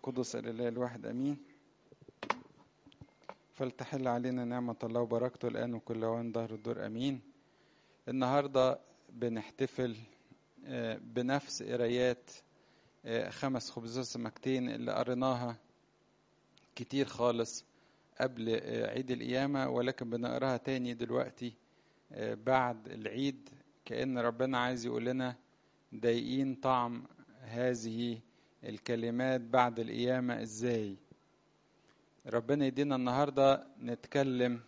القدس الإله الواحد أمين فلتحل علينا نعمة الله وبركته الآن وكل وان ظهر الدور أمين النهاردة بنحتفل بنفس قرايات خمس خبزات سمكتين اللي قريناها كتير خالص قبل عيد القيامة ولكن بنقراها تاني دلوقتي بعد العيد كأن ربنا عايز يقول لنا ضايقين طعم هذه الكلمات بعد القيامة ازاي ربنا يدينا النهاردة نتكلم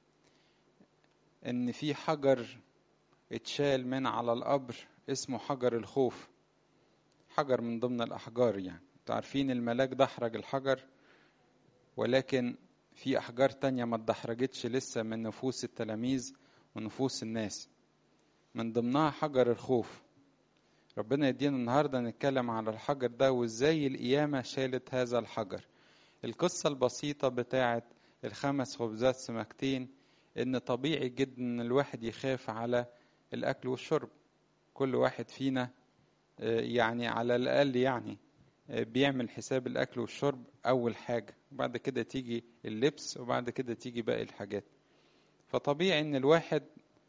ان في حجر اتشال من على القبر اسمه حجر الخوف حجر من ضمن الأحجار يعني عارفين الملاك دحرج الحجر ولكن في أحجار تانية ما اتدحرجتش لسه من نفوس التلاميذ ونفوس الناس من ضمنها حجر الخوف ربنا يدينا النهاردة نتكلم على الحجر ده وازاي القيامة شالت هذا الحجر القصة البسيطة بتاعت الخمس خبزات سمكتين ان طبيعي جدا ان الواحد يخاف على الاكل والشرب كل واحد فينا يعني على الاقل يعني بيعمل حساب الاكل والشرب اول حاجة وبعد كده تيجي اللبس وبعد كده تيجي باقي الحاجات فطبيعي ان الواحد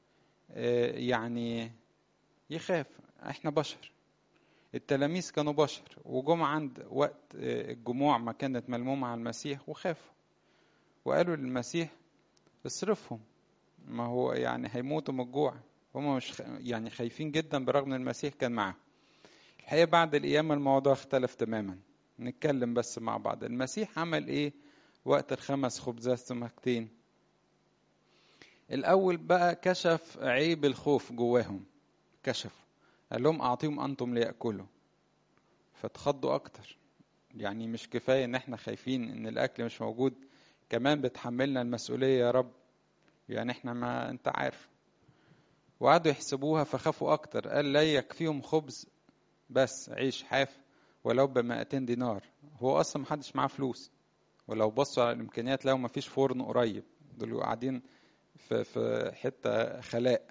يعني يخاف احنا بشر التلاميذ كانوا بشر وجم عند وقت الجموع ما كانت ملمومة على المسيح وخافوا وقالوا للمسيح اصرفهم ما هو يعني هيموتوا من الجوع هم مش يعني خايفين جدا برغم ان المسيح كان معاهم الحقيقة بعد القيامة الموضوع اختلف تماما نتكلم بس مع بعض المسيح عمل ايه وقت الخمس خبزات سمكتين الأول بقى كشف عيب الخوف جواهم كشفوا قال لهم أعطيهم أنتم ليأكلوا فاتخضوا أكتر يعني مش كفاية إن إحنا خايفين إن الأكل مش موجود كمان بتحملنا المسؤولية يا رب يعني إحنا ما أنت عارف وقعدوا يحسبوها فخافوا أكتر قال لا يكفيهم خبز بس عيش حاف ولو بمائتين دينار هو أصلا محدش معاه فلوس ولو بصوا على الإمكانيات لو مفيش فرن قريب دول قاعدين في في حتة خلاء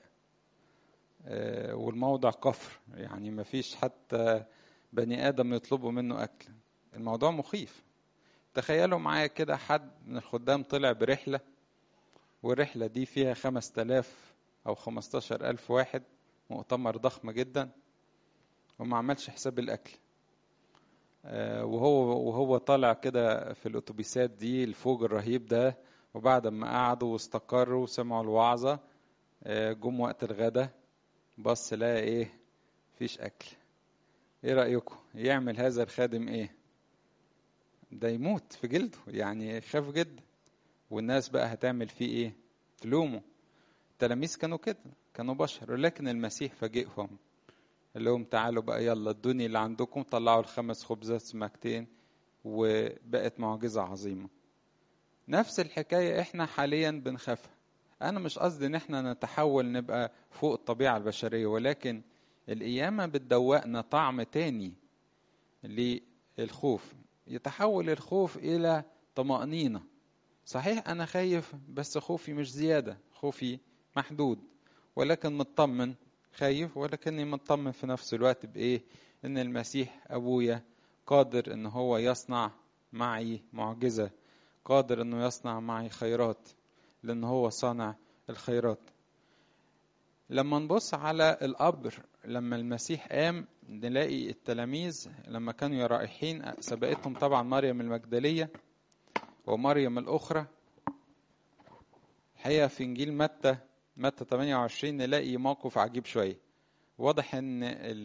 والموضع كفر يعني مفيش حتى بني آدم يطلبوا منه أكل الموضوع مخيف تخيلوا معايا كده حد من الخدام طلع برحلة والرحلة دي فيها خمس تلاف أو خمستاشر ألف واحد مؤتمر ضخم جدا وما عملش حساب الأكل وهو وهو طالع كده في الأتوبيسات دي الفوج الرهيب ده وبعد ما قعدوا واستقروا وسمعوا الوعظة جم وقت الغدا بص لقى ايه فيش اكل ايه رأيكم يعمل هذا الخادم ايه ده يموت في جلده يعني يخاف جدا والناس بقى هتعمل فيه ايه تلومه التلاميذ كانوا كده كانوا بشر ولكن المسيح فاجئهم قال لهم تعالوا بقى يلا ادوني اللي عندكم طلعوا الخمس خبزات سمكتين وبقت معجزة عظيمة نفس الحكاية احنا حاليا بنخافها انا مش قصدي ان احنا نتحول نبقى فوق الطبيعة البشرية ولكن القيامة بتدوقنا طعم تاني للخوف يتحول الخوف الى طمأنينة صحيح انا خايف بس خوفي مش زيادة خوفي محدود ولكن مطمن خايف ولكني مطمن في نفس الوقت بايه ان المسيح ابويا قادر ان هو يصنع معي معجزة قادر انه يصنع معي خيرات لأن هو صانع الخيرات لما نبص على القبر لما المسيح قام نلاقي التلاميذ لما كانوا رايحين سبقتهم طبعا مريم المجدلية ومريم الأخرى الحقيقة في إنجيل متى متى 28 نلاقي موقف عجيب شوية واضح إن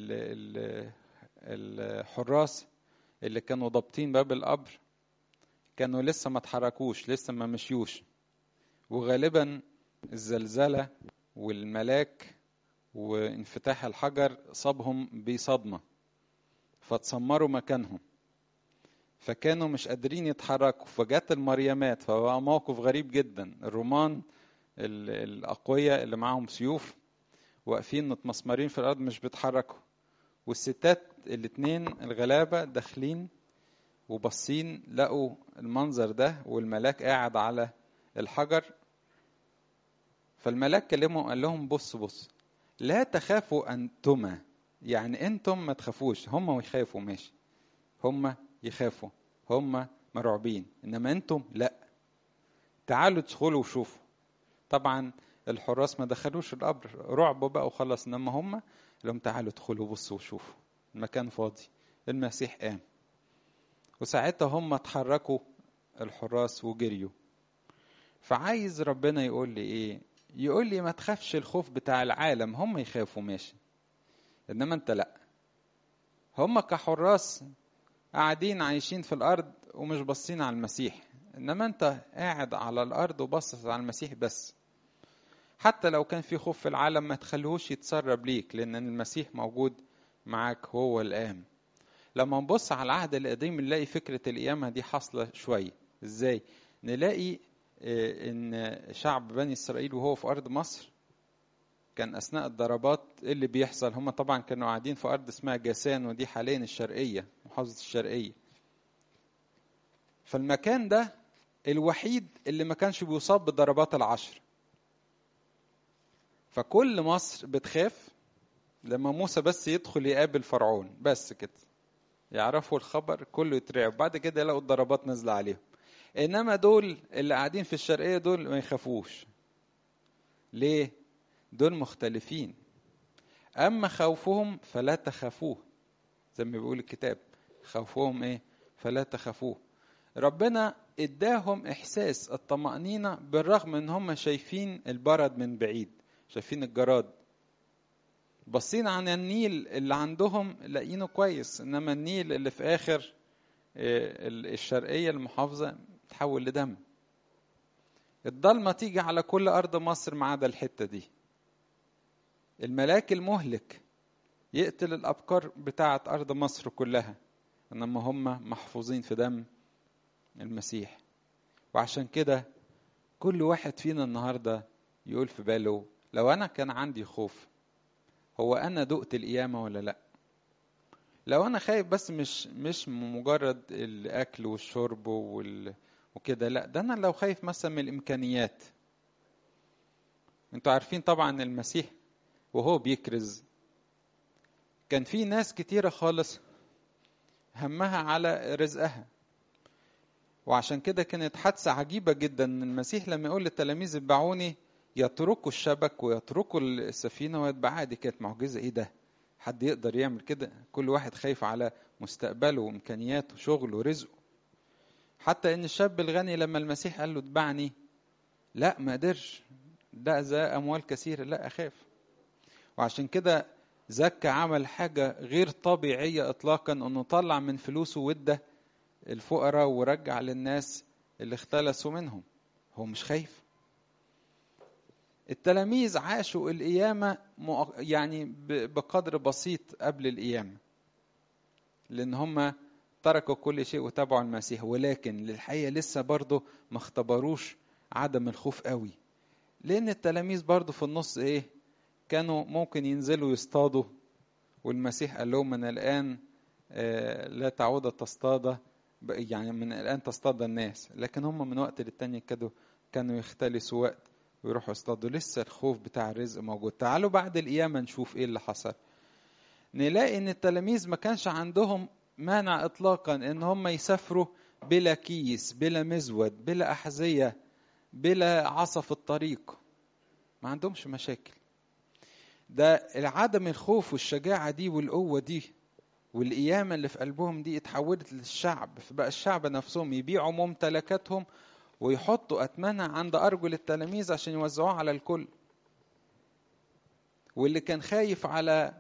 الحراس اللي كانوا ضابطين باب القبر كانوا لسه ما اتحركوش لسه ما مشيوش وغالبا الزلزلة والملاك وانفتاح الحجر صابهم بصدمة فتسمروا مكانهم فكانوا مش قادرين يتحركوا فجت المريمات فبقى موقف غريب جدا الرومان الأقوياء اللي معاهم سيوف واقفين متمسمرين في الأرض مش بيتحركوا والستات الاتنين الغلابة داخلين وبصين لقوا المنظر ده والملاك قاعد على الحجر فالملاك كلمهم قال لهم بص بص لا تخافوا أنتما يعني أنتم ما تخافوش هم يخافوا ماشي هم يخافوا هم مرعوبين انما انتم لا تعالوا ادخلوا وشوفوا طبعا الحراس ما دخلوش القبر رعبوا بقى وخلص انما هم لهم تعالوا ادخلوا بصوا وشوفوا المكان فاضي المسيح قام وساعتها هم اتحركوا الحراس وجريوا فعايز ربنا يقول لي ايه يقول لي ما تخافش الخوف بتاع العالم هم يخافوا ماشي انما انت لا هم كحراس قاعدين عايشين في الارض ومش باصين على المسيح انما انت قاعد على الارض وباصص على المسيح بس حتى لو كان في خوف في العالم ما تخليهوش يتسرب ليك لان المسيح موجود معاك هو القام لما نبص على العهد القديم نلاقي فكرة القيامة دي حاصلة شوية ازاي نلاقي ان شعب بني اسرائيل وهو في ارض مصر كان اثناء الضربات ايه اللي بيحصل هم طبعا كانوا قاعدين في ارض اسمها جاسان ودي حاليا الشرقيه محافظه الشرقيه فالمكان ده الوحيد اللي ما كانش بيصاب بالضربات العشر فكل مصر بتخاف لما موسى بس يدخل يقابل فرعون بس كده يعرفوا الخبر كله يترعب بعد كده يلاقوا الضربات نازله عليهم انما دول اللي قاعدين في الشرقيه دول ما يخافوش ليه دول مختلفين اما خوفهم فلا تخافوه زي ما بيقول الكتاب خوفهم ايه فلا تخافوه ربنا اداهم احساس الطمانينه بالرغم ان هم شايفين البرد من بعيد شايفين الجراد باصين على النيل اللي عندهم لاقينه كويس انما النيل اللي في اخر الشرقيه المحافظه تحول لدم الضلمه تيجي على كل ارض مصر ما عدا الحته دي الملاك المهلك يقتل الابكار بتاعه ارض مصر كلها انما هم محفوظين في دم المسيح وعشان كده كل واحد فينا النهارده يقول في باله لو انا كان عندي خوف هو انا دقت القيامه ولا لا لو انا خايف بس مش مش مجرد الاكل والشرب وال وكده لا ده انا لو خايف مثلا من الامكانيات انتوا عارفين طبعا المسيح وهو بيكرز كان في ناس كتيره خالص همها على رزقها وعشان كده كانت حادثه عجيبه جدا ان المسيح لما يقول للتلاميذ اتبعوني يتركوا الشبك ويتركوا السفينه ويتبعها دي كانت معجزه ايه ده حد يقدر يعمل كده كل واحد خايف على مستقبله وامكانياته وشغله ورزقه حتى ان الشاب الغني لما المسيح قال له اتبعني لا ما قدرش ده ذا اموال كثيره لا اخاف وعشان كده زكى عمل حاجة غير طبيعية إطلاقا إنه طلع من فلوسه وده الفقراء ورجع للناس اللي اختلسوا منهم هو مش خايف التلاميذ عاشوا القيامة يعني بقدر بسيط قبل القيامة لأن هم تركوا كل شيء وتبعوا المسيح ولكن للحقيقة لسه برضه ما اختبروش عدم الخوف قوي لأن التلاميذ برضه في النص إيه كانوا ممكن ينزلوا يصطادوا والمسيح قال لهم من الآن لا تعود تصطاد يعني من الآن تصطاد الناس لكن هم من وقت للتاني كده كانوا يختلسوا وقت ويروحوا يصطادوا لسه الخوف بتاع الرزق موجود تعالوا بعد القيامة نشوف ايه اللي حصل نلاقي ان التلاميذ ما كانش عندهم مانع اطلاقا ان هم يسافروا بلا كيس بلا مزود بلا احذية بلا عصا في الطريق ما عندهمش مشاكل ده عدم الخوف والشجاعة دي والقوة دي والقيامة اللي في قلبهم دي اتحولت للشعب فبقى الشعب نفسهم يبيعوا ممتلكاتهم ويحطوا أثمنها عند أرجل التلاميذ عشان يوزعوها على الكل واللي كان خايف على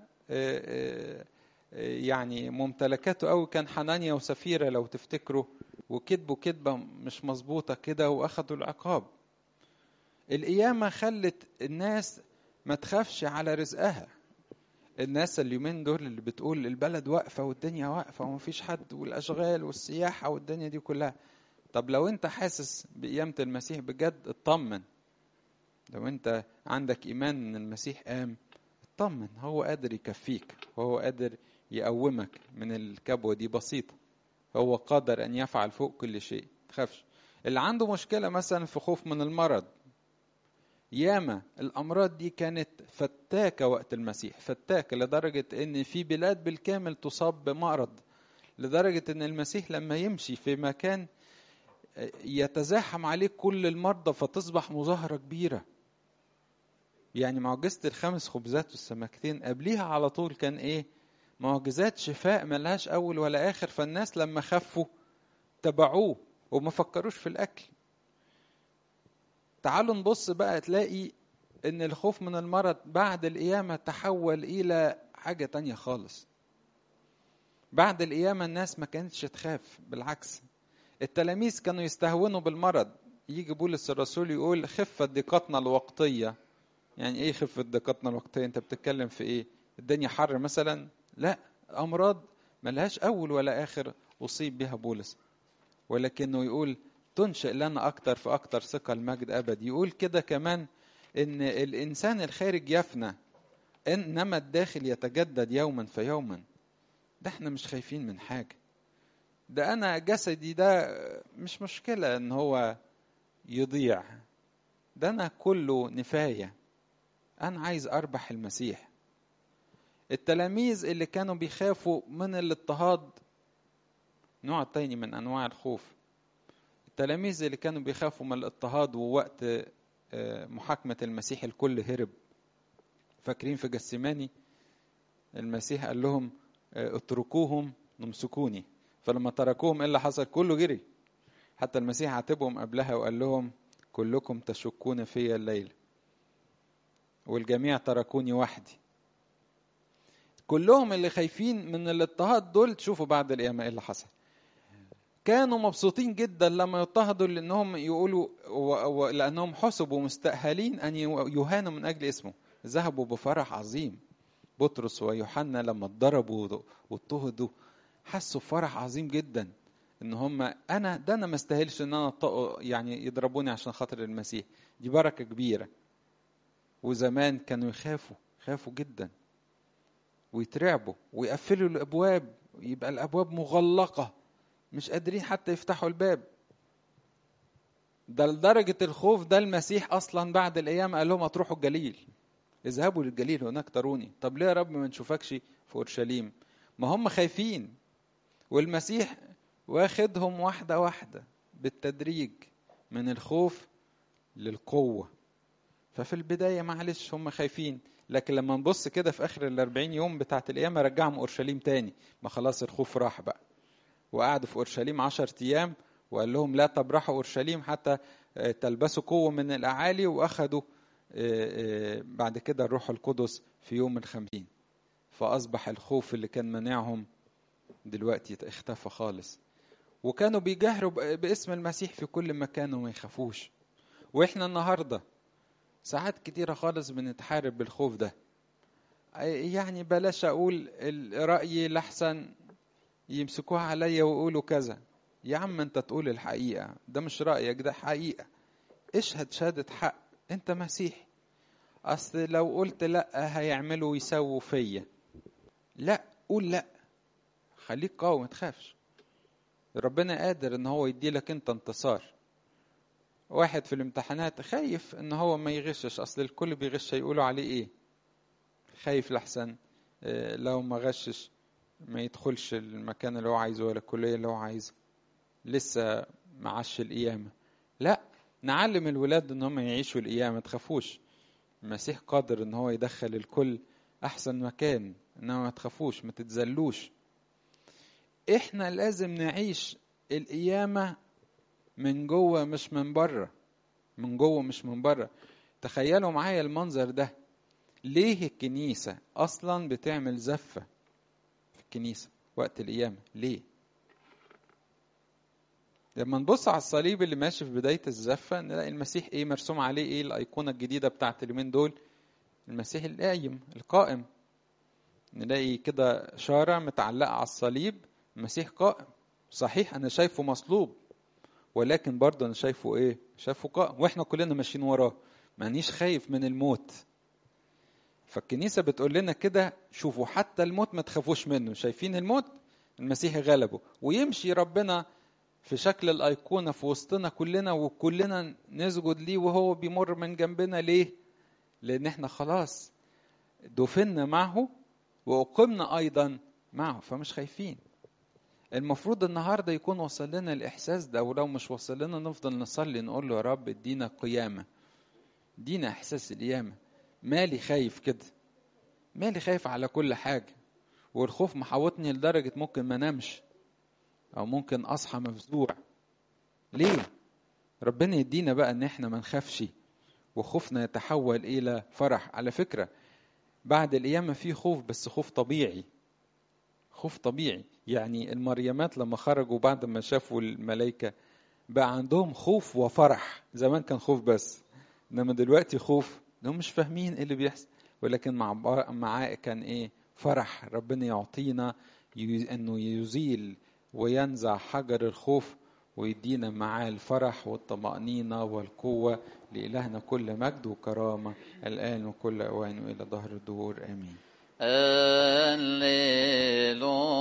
يعني ممتلكاته قوي كان حنانيا وسفيرة لو تفتكروا وكذبوا كذبة مش مظبوطة كده وأخدوا العقاب القيامة خلت الناس ما تخافش على رزقها الناس اليومين دول اللي بتقول البلد واقفة والدنيا واقفة ومفيش حد والأشغال والسياحة والدنيا دي كلها طب لو انت حاسس بقيامة المسيح بجد اطمن لو انت عندك ايمان ان المسيح قام اطمن هو قادر يكفيك وهو قادر يقومك من الكبوة دي بسيطة هو قادر ان يفعل فوق كل شيء تخافش اللي عنده مشكلة مثلا في خوف من المرض ياما الامراض دي كانت فتاكة وقت المسيح فتاكة لدرجة ان في بلاد بالكامل تصاب بمرض لدرجة ان المسيح لما يمشي في مكان يتزاحم عليه كل المرضى فتصبح مظاهرة كبيرة يعني معجزة الخمس خبزات والسمكتين قبليها على طول كان ايه معجزات شفاء ملهاش اول ولا اخر فالناس لما خفوا تبعوه وما فكروش في الاكل تعالوا نبص بقى تلاقي ان الخوف من المرض بعد القيامة تحول الى حاجة تانية خالص بعد القيامة الناس ما كانتش تخاف بالعكس التلاميذ كانوا يستهونوا بالمرض يجي بولس الرسول يقول خفة ضيقتنا الوقتية يعني ايه خفة ضيقتنا الوقتية انت بتتكلم في ايه الدنيا حر مثلا لا امراض ملهاش اول ولا اخر اصيب بها بولس ولكنه يقول تنشئ لنا اكتر في اكتر ثقة المجد ابدي يقول كده كمان ان الانسان الخارج يفنى انما الداخل يتجدد يوما فيوما ده احنا مش خايفين من حاجة ده انا جسدي ده مش مشكلة ان هو يضيع ده انا كله نفاية انا عايز اربح المسيح التلاميذ اللي كانوا بيخافوا من الاضطهاد نوع تاني من انواع الخوف التلاميذ اللي كانوا بيخافوا من الاضطهاد ووقت محاكمة المسيح الكل هرب فاكرين في جسماني المسيح قال لهم اتركوهم نمسكوني فلما تركوهم ايه اللي حصل كله جري حتى المسيح عاتبهم قبلها وقال لهم كلكم تشكون في الليل والجميع تركوني وحدي كلهم اللي خايفين من الاضطهاد دول تشوفوا بعد القيامة ايه اللي حصل كانوا مبسوطين جدا لما يضطهدوا لانهم يقولوا و... و... لانهم حسبوا مستأهلين ان يهانوا من اجل اسمه ذهبوا بفرح عظيم بطرس ويوحنا لما اتضربوا واضطهدوا حسوا بفرح عظيم جدا ان هم انا ده انا ما استاهلش ان انا يعني يضربوني عشان خاطر المسيح دي بركه كبيره وزمان كانوا يخافوا خافوا جدا ويترعبوا ويقفلوا الابواب يبقى الابواب مغلقه مش قادرين حتى يفتحوا الباب ده لدرجة الخوف ده المسيح أصلا بعد الأيام قال لهم هتروحوا الجليل اذهبوا للجليل هناك تروني طب ليه يا رب ما نشوفكش في أورشليم ما هم خايفين والمسيح واخدهم واحدة واحدة بالتدريج من الخوف للقوة ففي البداية معلش هم خايفين لكن لما نبص كده في آخر الأربعين يوم بتاعت القيامة رجعهم أورشليم تاني ما خلاص الخوف راح بقى وقعدوا في أورشليم عشر أيام وقال لهم لا تبرحوا أورشليم حتى تلبسوا قوة من الأعالي وأخذوا بعد كده الروح القدس في يوم الخمسين فأصبح الخوف اللي كان منعهم دلوقتي اختفى خالص وكانوا بيجاهروا باسم المسيح في كل مكان وما يخافوش واحنا النهارده ساعات كتيرة خالص بنتحارب بالخوف ده يعني بلاش اقول رأيي لحسن يمسكوها عليا ويقولوا كذا يا عم انت تقول الحقيقة ده مش رأيك ده حقيقة اشهد شهادة حق انت مسيحي اصل لو قلت لا هيعملوا ويسووا فيا لا قول لا خليك قوي ما تخافش ربنا قادر ان هو يدي لك انت انتصار واحد في الامتحانات خايف ان هو ما يغشش اصل الكل بيغش يقولوا عليه ايه خايف لحسن لو ما غشش ما يدخلش المكان اللي هو عايزه ولا الكليه اللي هو عايزه لسه معاش القيامه لا نعلم الولاد ان هم يعيشوا القيامه ما تخافوش المسيح قادر ان هو يدخل الكل احسن مكان انما ما تخافوش ما تتذلوش احنا لازم نعيش القيامه من جوه مش من بره من جوه مش من بره تخيلوا معايا المنظر ده ليه الكنيسه اصلا بتعمل زفه في الكنيسه وقت القيامه ليه لما نبص على الصليب اللي ماشي في بداية الزفة نلاقي المسيح ايه مرسوم عليه ايه الأيقونة الجديدة بتاعت اليومين دول المسيح القايم القائم نلاقي كده إشارة متعلقة على الصليب المسيح قائم صحيح أنا شايفه مصلوب ولكن برضه أنا شايفه ايه شايفه قائم وإحنا كلنا ماشيين وراه مانيش خايف من الموت فالكنيسة بتقول لنا كده شوفوا حتى الموت ما تخافوش منه شايفين الموت المسيح غلبه ويمشي ربنا في شكل الأيقونة في وسطنا كلنا وكلنا نسجد ليه وهو بيمر من جنبنا ليه؟ لأن احنا خلاص دفنا معه وأقمنا أيضا معه فمش خايفين المفروض النهارده يكون وصل لنا الاحساس ده ولو مش وصل لنا نفضل نصلي نقول له يا رب ادينا قيامه ادينا احساس القيامه مالي خايف كده مالي خايف على كل حاجه والخوف محوطني لدرجه ممكن ما نمش او ممكن اصحى مفزوع ليه ربنا يدينا بقى ان احنا ما نخافش وخوفنا يتحول الى فرح على فكره بعد القيامه في خوف بس خوف طبيعي خوف طبيعي يعني المريمات لما خرجوا بعد ما شافوا الملائكة بقى عندهم خوف وفرح زمان كان خوف بس انما دلوقتي خوف انهم مش فاهمين ايه اللي بيحصل ولكن مع معاه كان ايه فرح ربنا يعطينا انه يزيل وينزع حجر الخوف ويدينا معاه الفرح والطمأنينة والقوة لإلهنا كل مجد وكرامة الآن وكل أوان وإلى ظهر الدهور آمين هللويا